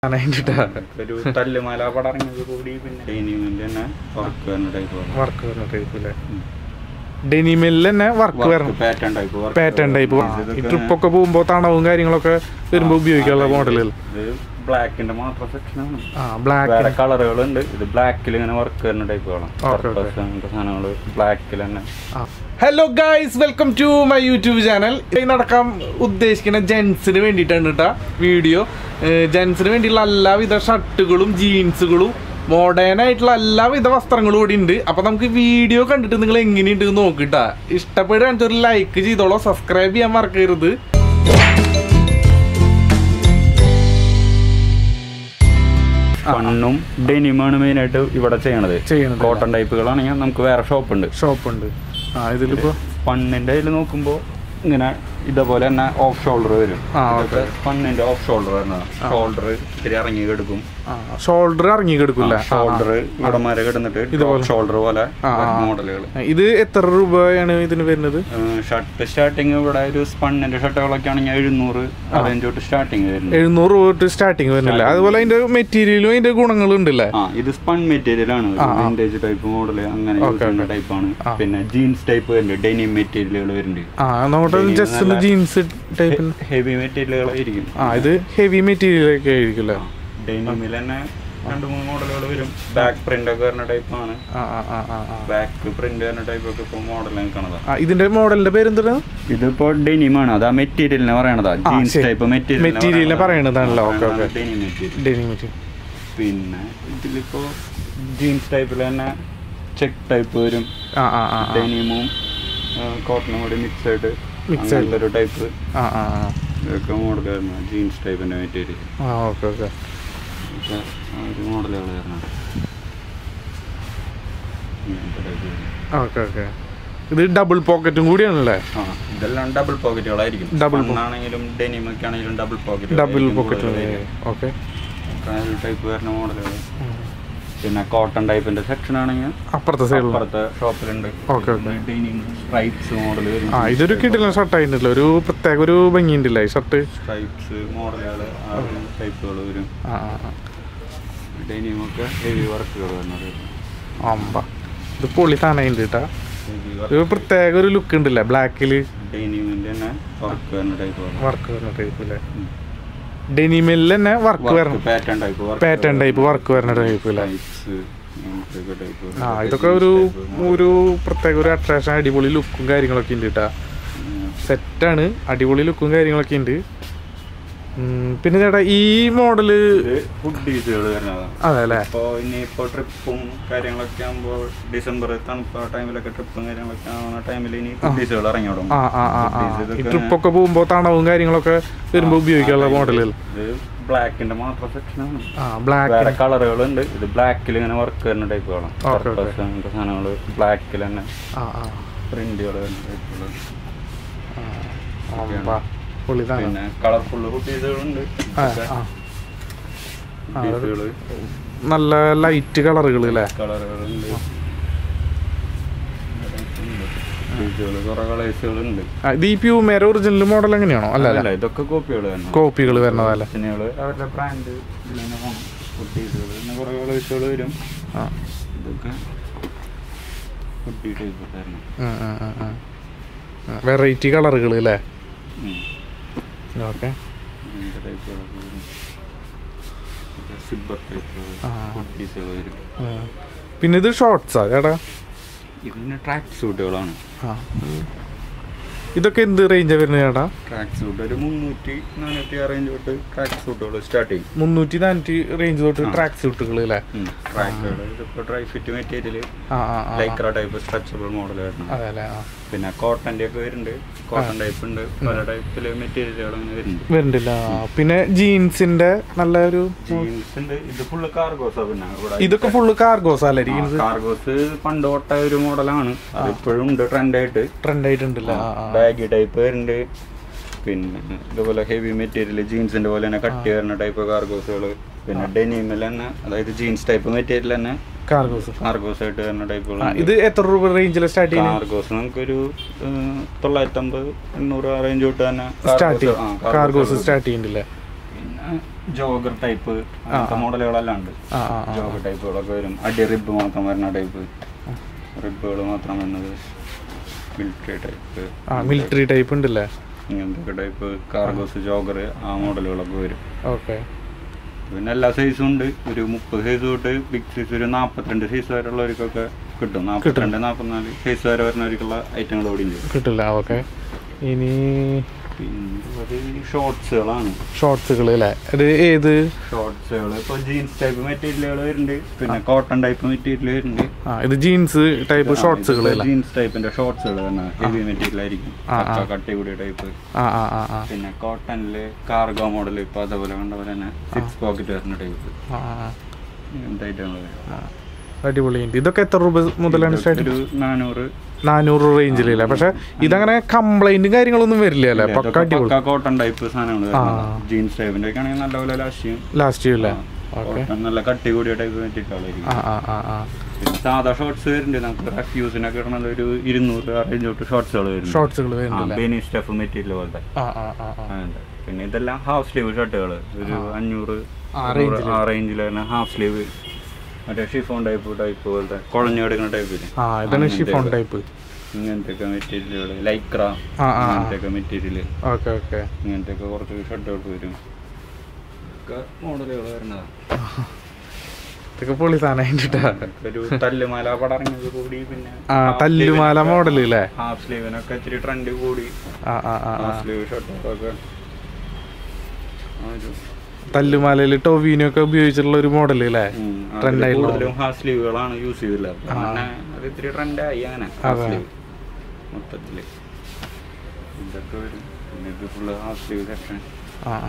അതിൻ്റെ ഒരു തല്ലുമാല പടറങ്ങിയത് കൂടി പിന്നെ ഡൈനിമിന്റെ തന്നെ വർക്ക് വരുന്ന ടൈപ്പ് വർക്ക് വരുന്ന ടൈപ്പ് അല്ലേ ഡെനിമിൽ തന്നെ വർക്ക് വരണം പാറ്റേൺ ടൈപ്പ് പാറ്റേൺ ടൈപ്പ് ഈ ട്രിപ്പൊക്കെ പോകുമ്പോൾ തണവും കാര്യങ്ങളൊക്കെ വരുമ്പോൾ ഉപയോഗിക്കാനുള്ള മോഡലുകൾ ഇത് ബ്ലാക്കിന്റെ മാത്രം സെക്ഷനാണ് ആ ബ്ലാക്ക് വേറെ കളറുകളുണ്ട് ഇത് ബ്ലാക്കിൽ ഇങ്ങനെ വർക്ക് വരുന്ന ടൈപ്പുകളാണ് Okay, okay. അങ്ങനത്തെ സാധനങ്ങൾ ബ്ലാക്കിൽ തന്നെ hello guys welcome to my YouTube channel നടക്കാൻ ഉദ്ദേശിക്കുന്ന ജെൻസിന് വേണ്ടിയിട്ടാണ് കേട്ടോ വീഡിയോ ജെൻസിന് വേണ്ടിയുള്ള എല്ലാവിധ ഷർട്ടുകളും ജീൻസുകളും മോഡേൺ ആയിട്ടുള്ള എല്ലാവിധ വസ്ത്രങ്ങളും കൂടി ഉണ്ട് അപ്പൊ നമുക്ക് വീഡിയോ കണ്ടിട്ട് നിങ്ങൾ എങ്ങനെയുണ്ട് എന്ന് നോക്കിട്ടാ ഇഷ്ടപ്പെടുകയാണെന്ന് ഒരു ലൈക്ക് ചെയ്തോളൂ സബ്സ്ക്രൈബ് ചെയ്യാൻ മറക്കരുത് പണ്ണും ഡെനിമാണ് മെയിൻ ആയിട്ട് ഇവിടെ ചെയ്യണത് ചെയ്യണത് കോട്ടൺ ടൈപ്പുകളാണെങ്കിൽ നമുക്ക് വേറെ ഷോപ്പ് ഉണ്ട് ഷോപ്പ് ഉണ്ട് ആ ഇതിലിപ്പോ പണ്ണിന്റെ അതിൽ നോക്കുമ്പോൾ ഇങ്ങനെ ഇതേപോലെ തന്നെ ഓഫ് ഷോൾഡർ വരും ആ, ഇതൊക്കെ പണ്ണിന്റെ ഓഫ് ഷോൾഡർ വരുന്നതാണ് ഷോൾഡർ ഇത്തിരി ഇറങ്ങി കിടക്കും ഷോൾഡർ ഇറങ്ങി കിടക്കില്ല ഷോൾഡർ ഇവിടെ മര കിടന്നിട്ട് ഷോൾഡർ പോലെ മോഡലുകൾ ഇത് എത്ര രൂപയാണ് ഇതിന് വരുന്നത് ഷർട്ട് സ്റ്റാർട്ടിങ് ഇവിടെ ഒരു സ്പണ്ണിന്റെ ഷർട്ടുകളൊക്കെ ആണെങ്കിൽ എഴുന്നൂറ് അറേഞ്ച് തൊട്ട് സ്റ്റാർട്ടിങ് വരുന്നത് എഴുന്നൂറ് രൂപ തൊട്ട് സ്റ്റാർട്ടിങ് വരുന്നില്ല അതുപോലെ അതിന്റെ മെറ്റീരിയലും അതിന്റെ ഗുണങ്ങളും ഉണ്ടല്ലേ ആ ഇത് സ്പൺ മെറ്റീരിയൽ ആണ് വിന്റേജ് ടൈപ്പ് മോഡൽ അങ്ങനെ യൂസ് ചെയ്യുന്ന ടൈപ്പ് ആണ് പിന്നെ ജീൻസ് ടൈപ്പ് വരുന്നുണ്ട് ഡെനിം മെറ്റീരിയലുകൾ വരുന്നുണ്ട് ആ നമ്മുടെ ജസ്റ്റ് ഒന്ന് ജീൻസ് ടൈപ്പിന് ഹെവി മെറ്റീരിയലുകളായിരിക്കും ആ ഇത് ഹെവി മെറ്റീരിയൽ ഒക്കെ ആയിരിക്കുമല്ലേ ഡെനിമിൽ തന്നെ രണ്ട് മൂന്ന് മോഡലുകൾ വരും ബാക്ക് പ്രിന്റ് ഒക്കെ വരുന്ന ടൈപ്പ് ആണ് ആ ആ ആ ആ ആ. ബാക്ക് പ്രിന്റ് വരുന്ന ടൈപ്പ് ഒക്കെ ഇപ്പോൾ മോഡൽ നിൽക്കണതാ ആ ഇതിന്റെ മോഡലിന്റെ പേര് എന്താണ് ഇതിപ്പോ ഡെനിമാണ് അത് ആ മെറ്റീരിയലിനെ പറയണതാ ജീൻസ് ശരി. ടൈപ്പ് മെറ്റീരിയൽ മെറ്റീരിയലിനെ പറയണതാണല്ലോ ഓക്കെ ഓക്കെ ഡെനിം മെറ്റീരിയൽ ഡെനി മെറ്റീരിയൽ പിന്നെ ഇതിലിപ്പോ ജീൻസ് ടൈപ്പിൽ തന്നെ ചെക്ക് ടൈപ്പ് വരും ആ ആ ആ ആ. ഡെനിമും കോട്ടണും കൂടി മിക്സ് ആയിട്ട് Mix അങ്ങനത്തെ ഒരു ടൈപ്പ് ആ ആ ആ ഇതൊക്കെ മോഡൽ വരുന്നത് ജീൻസ് ടൈപ്പിന്റെ മെറ്റീരിയൽ ആ ഓക്കെ ഓക്കെ ഒക്കെ ആ ഒരു മോഡലുകൾ വരുന്നത് ഇങ്ങനത്തെ type വരുന്നത്. ഓക്കെ ഓക്കെ ഇത് ഡബിൾ പോക്കറ്റും കൂടിയാണല്ലേ ആ ഇതെല്ലാം ഡബിൾ പോക്കറ്റുകളായിരിക്കും Double po- ആണെങ്കിലും ഡെനിം ഒക്കെ ആണെങ്കിലും double pocket double pocket okay type വരുന്ന മോഡലുകൾ പിന്നെ കോട്ടൺ ടൈപ്പിന്റെ സെക്ഷൻ ആണെങ്കിൽ അപ്പുറത്തെ സൈഡിൽ അപ്പുറത്തെ ഷോപ്പിലുണ്ട് okay okay denim stripes model വരും ആ ഇതൊരു കിട്ടില്ല ഷർട്ട് ആയിട്ടുണ്ടല്ലോ ഒരു പ്രത്യേക ഒരു ഭംഗിയുണ്ടല്ലേ ഈ ഷർട്ട് സ്ട്രൈപ്സ് മോഡലുകൾ ആ ടൈപ്പുകൾ വരും ആ ആ ആ ഡെനിം ഒക്കെ ഹെവി വർക്കുകൾ വരുന്നത് അമ്പ ഇത് പൊളി താനുണ്ട് കേട്ടാ ഹെവി ഒരു പ്രത്യേക ഒരു ലുക്ക് ഉണ്ടല്ലേ ബ്ലാക്കില് ഡെനിമിന്റെ തന്നെ വർക്ക് വരുന്ന ടൈപ്പ് വർക്ക് വരുന്ന ടൈപ്പില്ലേ ഡെനിമിൽ തന്നെ വർക്ക് വരണം pattern type pattern type work വരുന്ന ടൈപ്പില്ലേ സ്ട്രൈപ്സ് ടൈപ്പ് ആ ഇതൊക്കെ ഒരു ഒരു പ്രത്യേക ഒരു അട്രാക്ഷൻ അടിപൊളി ലുക്കും കാര്യങ്ങളൊക്കെ ഉണ്ട് കേട്ടാ സെറ്റാണ് അടിപൊളി ലുക്കും കാര്യങ്ങളൊക്കെ ഉണ്ട് ഉം, പിന്നെ ചേട്ടാ ഈ മോഡല് ഫുഡീസുകൾ വരുന്നതാണ് അതെ അല്ലേ അപ്പോൾ ഇനിയിപ്പോ ട്രിപ്പും കാര്യങ്ങളൊക്കെ ആകുമ്പോൾ ഡിസംബർ തണുപ്പ് ആ ടൈമിലൊക്കെ ട്രിപ്പും കാര്യങ്ങളൊക്കെ ആവുന്ന ടൈമിൽ ഇനി ഫുഡീസുകൾ ഇറങ്ങി തുടങ്ങും ആ ആ ആ ആ ഈ ട്രിപ്പൊക്കെ പോകുമ്പോൾ തണവും കാര്യങ്ങളൊക്കെ വരുമ്പോൾ ഉപയോഗിക്കാനുള്ള മോഡലുകൾ ഇത് ബ്ലാക്കിന്റെ മാത്രം സെക്ഷനാണ് ആ ബ്ലാക്ക് വേറെ കളറുകളുണ്ട് ഇത് ബ്ലാക്കിൽ ഇങ്ങനെ വർക്ക് വരുന്ന ടൈപ്പുകളാണ് Okay, okay. അങ്ങനത്തെ സാധനങ്ങൾ ബ്ലാക്കിൽ തന്നെ ആ ആ പ്രിന്റുകൾ വരുന്ന ടൈപ്പുകൾ അമ്പ പൊളി താനം പിന്നെ കളർഫുൾ കുട്ടീസുകളുണ്ട് ആ ആ കുട്ടീസുകൾ നല്ല ലൈറ്റ് കളറുകൾ അല്ലേ കളറുകളുണ്ട് കുട്ടീസുകൾ കുറെ കളേഴ്സുകളുണ്ട് ആ, ഇത് ഈ പ്യൂമേര ഒറിജിനൽ മോഡൽ എങ്ങനെയാണോ അല്ല അല്ല അല്ല ഇതൊക്കെ കോപ്പികൾ തന്നെ കോപ്പികൾ വരുന്നതല്ലേ സിനിമകള് അവരുടെ ബ്രാൻഡ് കുട്ടീസുകൾ പിന്നെ കുറെ കളേഴ്സുകൾ വരും ആ ഇതൊക്കെ കുട്ടി ടൈപ്പ് തന്നെ വെറൈറ്റി കളറുകൾ അല്ലേ ഉം. ഓക്കെ ഇങ്ങനത്തെ ടൈപ്പുകളൊക്കെ വരും സിബർ ടൈപ്പ് ആ. കുട്ടീസുകൾ വരും പിന്നെ ഇത് ഷോർട്സാ ചേട്ടാ ഇതിന് ട്രാക്ക് സൂട്ടുകളാണ് ആ ഇതൊക്കെ എന്ത് റേഞ്ചാണ് വരുന്നത് ചേട്ടാ ട്രാക്ക് സൂട്ട് ഒരു മുന്നൂറ്റി നാനൂറ്റി അറേഞ്ച് തൊട്ട് ട്രാക്ക് സൂട്ടുകൾ സ്റ്റാർട്ട് ചെയ്യും മുന്നൂറ്റി നാനൂറ്റി റേഞ്ച് തൊട്ട് ട്രാക്ക് സ്യൂട്ടുകൾ അല്ലേ ട്രാക്കുകൾ ഇതിപ്പോൾ ഡ്രൈ ഫിറ്റ് മെറ്റീരിയൽ ആ ആ ആ ലൈക്ര ടൈപ്പ് സ്ട്രെച്ചബിൾ മോഡൽ വരണം അതെ അല്ലേ ആ പിന്നെ കോട്ടൻ്റെ ഒക്കെ വരുന്നുണ്ട് കോട്ടൺ ടൈപ്പ് ഉണ്ട് പല ടൈപ്പില് മെറ്റീരിയലുകൾ അങ്ങനെ വരുന്നുണ്ട് വരുന്നില്ല ആ. പിന്നെ ജീൻസിന്റെ നല്ല ഒരു ജീൻസ് ഉണ്ട് ഇത് ഫുള്ള് കാർഗോസാ പിന്നെ ഇവിടെ ഇതൊക്കെ ഫുള്ള് കാർഗോസ് അല്ലേ ജീൻസ് കാർഗോസ് പണ്ട് തൊട്ട ഒരു മോഡലാണ് അത് ഇപ്പോഴും ഉണ്ട് ട്രെൻഡ് ആയിട്ട് ട്രെൻഡ് ആയിട്ടുണ്ടല്ല ആ ആ ബാഗി ടൈപ്പ് വരുന്നുണ്ട് പിന്നെ ഇതുപോലെ ഹെവി മെറ്റീരിയൽ ജീൻസിന്റെ പോലെ തന്നെ കട്ടി വരുന്ന ടൈപ്പ് കാർഗോസുകൾ പിന്നെ ഡെനിമിൽ തന്നെ അതായത് ജീൻസ് ടൈപ്പ് മെറ്റീരിയൽ തന്നെ കാർഗോസ് കാർഗോസ് ആയിട്ട് വരുന്ന ആ ടൈപ്പുകൾ ഇത് എത്ര രൂപ റേഞ്ചിൽ സ്റ്റാർട്ട് ചെയ്യുന്നത് കാർഗോസ് നമുക്കൊരു തൊള്ളായിരത്തമ്പത് എണ്ണൂറ് ആ റേഞ്ച് തൊട്ട് തന്നെ സ്റ്റാർട്ട് cargos- ആ, ചെയ്യും കാർഗോസ് സ്റ്റാർട്ട് ചെയ്യുന്നുണ്ടല്ലേ പിന്നെ ജോഗർ ടൈപ്പ് അങ്ങനത്തെ മോഡലുകളെല്ലാം ഉണ്ട് ആ ആ ആ ജോഗർ ടൈപ്പുകളൊക്കെ വരും അടി റിബ് മാത്രം വരുന്ന ടൈപ്പ് റിബുകൾ മാത്രം വരുന്നത് മിലിറ്ററി ടൈപ്പ് ആ മിലിറ്ററി ടൈപ്പ് ഉണ്ടല്ലേ ഇങ്ങനത്തെ ടൈപ്പ് കാർഗോസ് ജോഗർ ആ മോഡലുകളൊക്കെ വരും ഓക്കെ പിന്നെ എല്ലാ സൈസും ഉണ്ട് ഒരു മുപ്പത് സൈസ് തൊട്ട് ബിഗ് സൈസ് ഒരു നാൽപ്പത്തിരണ്ട് സൈസ് വരെ ഉള്ളവർക്കൊക്കെ കിട്ടും നാൽപ്പത്തിരണ്ട് നാൽപ്പത്തിനാല് സൈസ് വരെ വരുന്നവർക്കുള്ള ഐറ്റങ്ങൾ ഓടി ഉണ്ട് കിട്ടില്ല ഓക്കെ ഇനി പിന്നെ അത് ഷോർട്സുകളാണ് ഷോർട്സുകൾ അല്ലേ ഇത് ഏത് ഷോർട്സുകൾ ഇപ്പോൾ ജീൻസ് ടൈപ്പ് മെറ്റീരിയലുകൾ വരുന്നുണ്ട് പിന്നെ കോട്ടൺ ടൈപ്പ് മെറ്റീരിയൽ വരുന്നുണ്ട് ആ ഇത് ജീൻസ് ടൈപ്പ് ഷോർട്സുകൾ അല്ലേ ജീൻസ് ടൈപ്പിന്റെ ഷോർട്സുകൾ തന്നെ ഹെവി മെറ്റീരിയൽ ആയിരിക്കും ആ, ആ. പക്ക കട്ടി കൂടിയ ടൈപ്പ് ആ ആ ആ ആ പിന്നെ കോട്ടണില് കാർഗോ മോഡൽ ഇപ്പൊ അതേപോലെ കണ്ട പോലെ തന്നെ സിക്സ് പോക്കറ്റ് വരുന്ന ടൈപ്പ് ആ, ആ, ഇങ്ങനത്തെ ഐറ്റങ്ങൾ ആ. അടിപൊളിയുണ്ട് ഇതൊക്കെ എത്ര രൂപ മുതലാണ് സ്റ്റാർട്ട് ഒരു നാനൂറ് നാനൂറ് റേഞ്ചിലില്ല പക്ഷെ ഇതങ്ങനെ കംപ്ലൈന്റും കാര്യങ്ങളൊന്നും വരില്ല അല്ലേ പക്ക അടിപൊളി പക്ക കോട്ടൺ ടൈപ്പ് സാധനങ്ങൾ ആ. ജീൻസ് ടൈപ്പിന്റെ ഒക്കെ ആണെങ്കിൽ നല്ല പോലെ ലാസ്റ്റിയും ലാസ്റ്റ് ചെയ്യൂല്ലേ ഓക്കെ കോട്ടൺ നല്ല കട്ടി കൂടിയ ടൈപ്പ് മെറ്റീരിയലായിരിക്കും ആ ആ ആ ആ പിന്നെ സാധാ ഷോർട്സ് വരുന്നുണ്ട് നമുക്ക് റെഫ്യൂസിനൊക്കെ ഇടുന്നത് ഒരു ഇരുന്നൂറ് ആ റേഞ്ച് തൊട്ട് ഷോർട്സുകൾ വരുന്നുണ്ട് ഷോർട്സുകൾ വരുന്നില്ല ബെനി സ്റ്റഫ് മെറ്റീരിയൽ പോലത്തെ ആ ആ ആ ആ അതുണ്ട്. പിന്നെ ഇതെല്ലാം ഹാഫ് സ്ലീവ് ഷർട്ടുകൾ ഒരു അഞ്ഞൂറ് ആ അറുന്നൂറ് ആ റേഞ്ചിൽ തന്നെ ഹാഫ് സ്ലീവ് മറ്റേ ഷിഫോൺ ടൈപ്പ് ടൈപ്പ് പോലത്തെ കുഴഞ്ഞെടുക്കുന്ന ടൈപ്പില് ആ ഇതാണ് ഷിഫോൺ ടൈപ്പ് ഇങ്ങനത്തെ ഒക്കെ മെറ്റീരിയലുകൾ ലൈക്ര ആ, ആ. അങ്ങനത്തെ ഒക്കെ മെറ്റീരിയൽ ഓക്കെ ഓക്കെ ഇങ്ങനത്തെ ഒക്കെ കുറച്ച് ഷർട്ടുകൾ വരും ഒക്കെ മോഡലുകൾ വരുന്നതാണ് ഇതൊക്കെ പൊളി സാധനമായിട്ടാ ഒരു തല്ലുമാല പടം ഇറങ്ങിയത് കൂടി പിന്നെ ആ തല്ലുമാല മോഡൽ അല്ലേ ഹാഫ് സ്ലീവിനൊക്കെ ഇച്ചിരി ട്രെൻഡ് കൂടി ആ ആ ആ ആ ഹാഫ് സ്ലീവ് ഷർട്ടൊക്കെ ആ ഒരു തല്ലുമാലയിൽ ടൊവീനൊക്കെ ഉപയോഗിച്ചിട്ടുള്ള ഒരു മോഡൽ അല്ലേ ഉം. Trend അതില് ആയിട്ടുള്ള കൂടുതലും ഹാഫ് സ്ലീവുകളാണ് യൂസ് ചെയ്തില്ല അങ്ങനെ അത് ഇത്തിരി ട്രെൻഡായി അങ്ങനെ ഹാഫ് അതെ. സ്ലീവ് മൊത്തത്തില് ഇതൊക്കെ വരും പിന്നെ ഇത് ഫുള്ള് ഹാഫ് സ്ലീവ് സെക്ഷൻ ആ ആ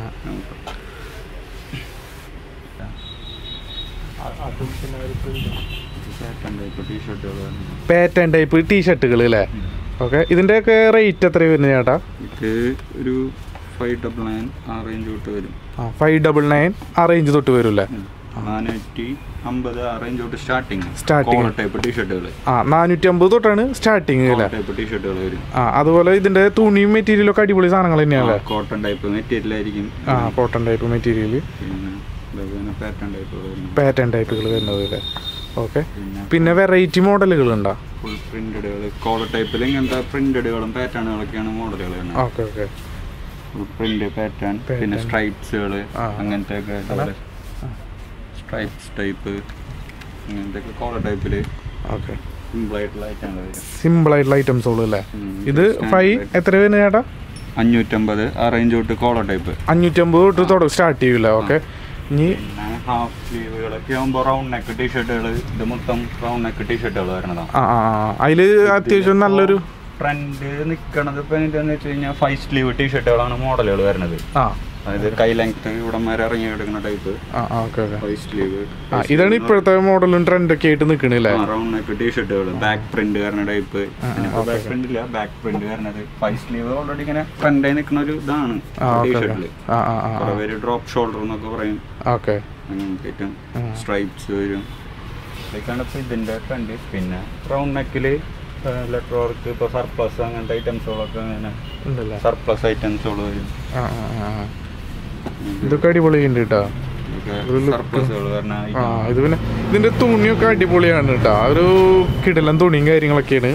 ടീഷർട്ടുകൾ പാറ്റേൺ ടൈപ്പ് ടീഷർട്ടുകൾ അല്ലേ ഓക്കെ ഇതിൻ്റെയൊക്കെ റേറ്റ് എത്ര വരുന്നത് ചേട്ടാ ഇത് ഒരു ഫൈവ് ഡബിൾ നയൻ ആ റേഞ്ച് തൊട്ട് വരും ആ ഫൈവ് ഡബിൾ നയൻ ആ റേഞ്ച് തൊട്ട് വരും അല്ലേ നാനൂറ്റി അമ്പത് ആ റേഞ്ച് തൊട്ട് സ്റ്റാർട്ടിങ് Starting. ടൈപ്പ് ടീഷർട്ടുകൾ ആ നാനൂറ്റി അമ്പത് തൊട്ടാണ് സ്റ്റാർട്ടിങ് അല്ലേ ടൈപ്പ് ടീഷർട്ടുകൾ വരും ആ അതുപോലെ ഇതിന്റെ തുണിയും മെറ്റീരിയലും ഒക്കെ അടിപൊളി സാധനങ്ങൾ തന്നെയല്ലേ കോട്ടൺ ടൈപ്പ് മെറ്റീരിയൽ ആയിരിക്കും ആ കോട്ടൺ ടൈപ്പ് മെറ്റീരിയൽ പിന്നെ ഇതേപോലെ പാറ്റേൺ ടൈപ്പുകൾ വരും പാറ്റേൺ ടൈപ്പുകൾ വരുന്നത് അല്ലേ ഓക്കെ പിന്നെ പിന്നെ വെറൈറ്റി മോഡലുകൾ ഉണ്ടോ ഫുൾ പ്രിന്റഡുകൾ കോളർ ടൈപ്പിൽ ഇങ്ങനത്തെ പ്രിന്റഡുകളും പാറ്റേണുകളൊക്കെയാണ് മോഡലുകൾ വരുന്നത് okay okay full print pattern Pattern. പിന്നെ സ്ട്രൈപ്സുകൾ ആ. അങ്ങനത്തെ ഒക്കെ സ്ട്രൈപ്സ് ടൈപ്പ് അങ്ങനത്തെ ഒക്കെ കോളർ ടൈപ്പിൽ ഓക്കെ സിമ്പിൾ ആയിട്ടുള്ള ഐറ്റങ്ങൾ വരും സിമ്പിൾ ആയിട്ടുള്ള ഐറ്റംസ് ഉള്ളു അല്ലേ ഉം, ഇത് standard ഫൈവ് type. എത്ര വരുന്നത് ചേട്ടാ അഞ്ഞൂറ്റമ്പത് ആ റേഞ്ച് തൊട്ട് കോളർ ടൈപ്പ് അഞ്ഞൂറ്റമ്പത് തൊട്ട് തുടങ്ങി സ്റ്റാർട്ട് ചെയ്യൂല ഓക്കെ ഇനി പിന്നെ ഹാഫ് സ്ലീവുകളൊക്കെ ആകുമ്പോൾ റൗണ്ട് നെക്ക് ടീഷർട്ടുകൾ ഇത് മൊത്തം റൗണ്ട് നെക്ക് ടീഷർട്ടുകൾ വരുന്നതാണ് ആ ആ ആ അതിൽ അത്യാവശ്യം നല്ലൊരു ട്രെൻഡ് നിൽക്കണത് ഇപ്പം എന്താണെന്ന് വെച്ച് കഴിഞ്ഞാൽ ഫൈവ് സ്ലീവ് ടീഷർട്ടുകളാണ് മോഡലുകൾ വരുന്നത് ആ അതായത് കൈ ലെങ്ത് ഇവിടെ വരെ ഇറങ്ങി എടുക്കുന്ന ടൈപ്പ് ആ ആ ഓക്കെ ഓക്കെ ഫൈവ് സ്ലീവ് ആ ഇതാണ് ഇപ്പോഴത്തെ മോഡലും ട്രെൻഡൊക്കെ ആയിട്ട് നിൽക്കണില്ലേ റൗണ്ട് നെക്ക് ടീഷർട്ടുകൾ ബാക്ക് പ്രിന്റ് വരുന്ന ടൈപ്പ് ആ, ബാക്ക് പ്രിന്റ് ഇല്ല ബാക്ക് പ്രിന്റ് വരുന്നത് ഫൈവ് സ്ലീവ് ഓൾറെഡി ഇങ്ങനെ ഫ്രണ്ടായി നിൽക്കുന്ന ഒരു ഇതാണ് ആ ഓക്കെ ടീഷർട്ടിൽ ആ ആ ആ കുറെ പേര് ഡ്രോപ്പ് ഷോൾഡർ എന്നൊക്കെ പറയും ഓക്കെ അങ്ങനത്തെ ഐറ്റം ഉം. സ്ട്രൈപ്സ് വരും ഇതൊക്കെയാണ് ഇപ്പോൾ ഇതിൻ്റെ ട്രെൻഡ് പിന്നെ റൗണ്ട് നെക്കിൽ ലെറ്റർ വർക്ക് ഇപ്പോൾ സർപ്ലസ് അങ്ങനത്തെ ഐറ്റംസുകളൊക്കെ അങ്ങനെ ഉണ്ടല്ലേ സർപ്ലസ് ഐറ്റംസുകൾ വരും ആ ആ ആ ആ. ഇതൊക്കെ അടിപൊളി ഉണ്ട് കേട്ടോ ഒരു look. സർപ്ലസുകൾ വരുന്ന ആ ഇത് പിന്നെ ഇതിന്റെ തുണിയൊക്കെ അടിപൊളിയാണ് കേട്ടോ ആ ഒരു കിടലൻ തുണിയും കാര്യങ്ങളൊക്കെയാണ്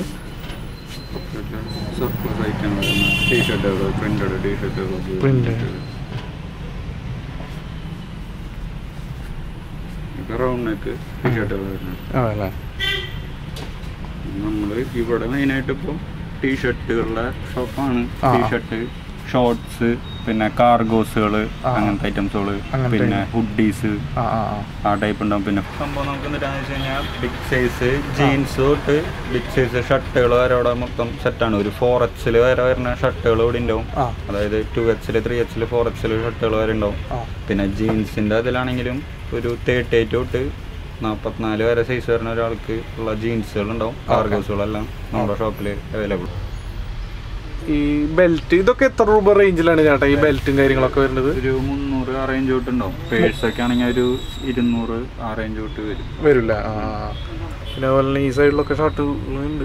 സർപ്ലസ് ഐറ്റം വരുന്ന ടീഷർട്ടുകൾ പ്രിന്റഡ് ടീഷർട്ടുകൾ Printed. ഇപ്പൊ റൗണ്ട് നെക്ക് ടീഷർട്ടുകൾ വരുന്നത് അതല്ലേ നമ്മൾ ഇവിടെ മെയിനായിട്ട് ഇപ്പോൾ ടീഷർട്ടുകളുടെ ഷോപ്പാണ് ആ. ടീഷർട്ട് ഷോർട്സ് പിന്നെ കാർഗോസുകൾ ആ. അങ്ങനത്തെ ഐറ്റംസുകൾ അങ്ങനത്തെ പിന്നെ ഹുഡീസ് ആ ആ ആ ആ ടൈപ്പ് ഉണ്ടാവും പിന്നെ സംഭവം നമുക്ക് എന്താണെന്ന് വെച്ച് കഴിഞ്ഞാൽ ബിഗ് സൈസ് ജീൻസ് തൊട്ട് ബിഗ് സൈസ് ഷർട്ടുകൾ വരെ അവിടെ മൊത്തം സെറ്റാണ് ഒരു ഫോർ എക്സിൽ വരെ വരുന്ന ഷർട്ടുകൾ ഇവിടെ ഉണ്ടാവും ആ അതായത് ടു എക്സിൽ ത്രീ എക്സിൽ ഫോർ എക്സിൽ ഷർട്ടുകൾ വരെ ഉണ്ടാവും ആ പിന്നെ ജീൻസിൻ്റെ അതിലാണെങ്കിലും ഒരു തേർട്ടി എയ്റ്റ് തൊട്ട് നാൽപ്പത്തിനാല് വരെ സൈസ് വരുന്ന ഒരാൾക്ക് ഉള്ള ജീൻസുകൾ ഉണ്ടാവും കാർഗോസുകളെല്ലാം നമ്മുടെ ഷോപ്പിൽ അവൈലബിൾ ഈ ബെൽറ്റ് ഇതൊക്കെ എത്ര രൂപ റേഞ്ചിലാണ് ചേട്ടാ ഈ ബെൽറ്റും കാര്യങ്ങളൊക്കെ വരുന്നത് ഒരു മുന്നൂറ് ആ റേഞ്ച് തൊട്ട് ഉണ്ടാവും പേഴ്സൊക്കെ ആണെങ്കിൽ ഒരു ഇരുന്നൂറ് ആ റേഞ്ച് തൊട്ട് വരും വരില്ല ആ ആ. പിന്നെ അതുപോലെ തന്നെ ഈ സൈഡിലൊക്കെ ഷർട്ടുകളുണ്ട്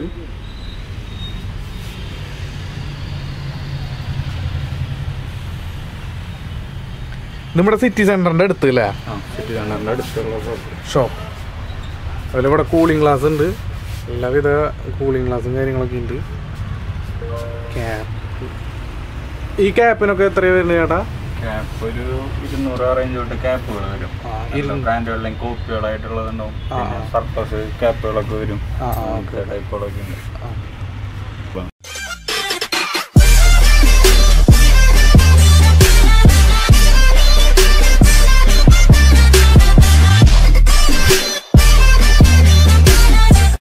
നമ്മുടെ സിറ്റി സെന്ററിന്റെ അടുത്ത് അല്ലേ ആ സിറ്റി സെന്ററിൻ്റെ അടുത്തുള്ള ഷോപ്പ് ഷോപ്പ് അതുപോലെ ഇവിടെ കൂളിംഗ് ഗ്ലാസ് ഉണ്ട് എല്ലാവിധ കൂളിംഗ് ഗ്ലാസും കാര്യങ്ങളൊക്കെ ഉണ്ട് ക്യാപ്പ് ഈ ക്യാപ്പിനൊക്കെ എത്രയാണ് വരുന്നത് ചേട്ടാ ക്യാപ്പ് ഒരു ഇരുന്നൂറ് ആ റേഞ്ച് തൊട്ട് ക്യാപ്പുകൾ വരും ആ, ഇരുന്നൂറ്. ബ്രാൻഡുകളിലും കോപ്പികളായിട്ടുള്ളതുണ്ടാവും ആ, പിന്നെ ആ. സർപ്പസ് ക്യാപ്പുകളൊക്കെ വരും ആ, ആ, ഓക്കെ. ടൈപ്പുകളൊക്കെ ഉണ്ട് ആ.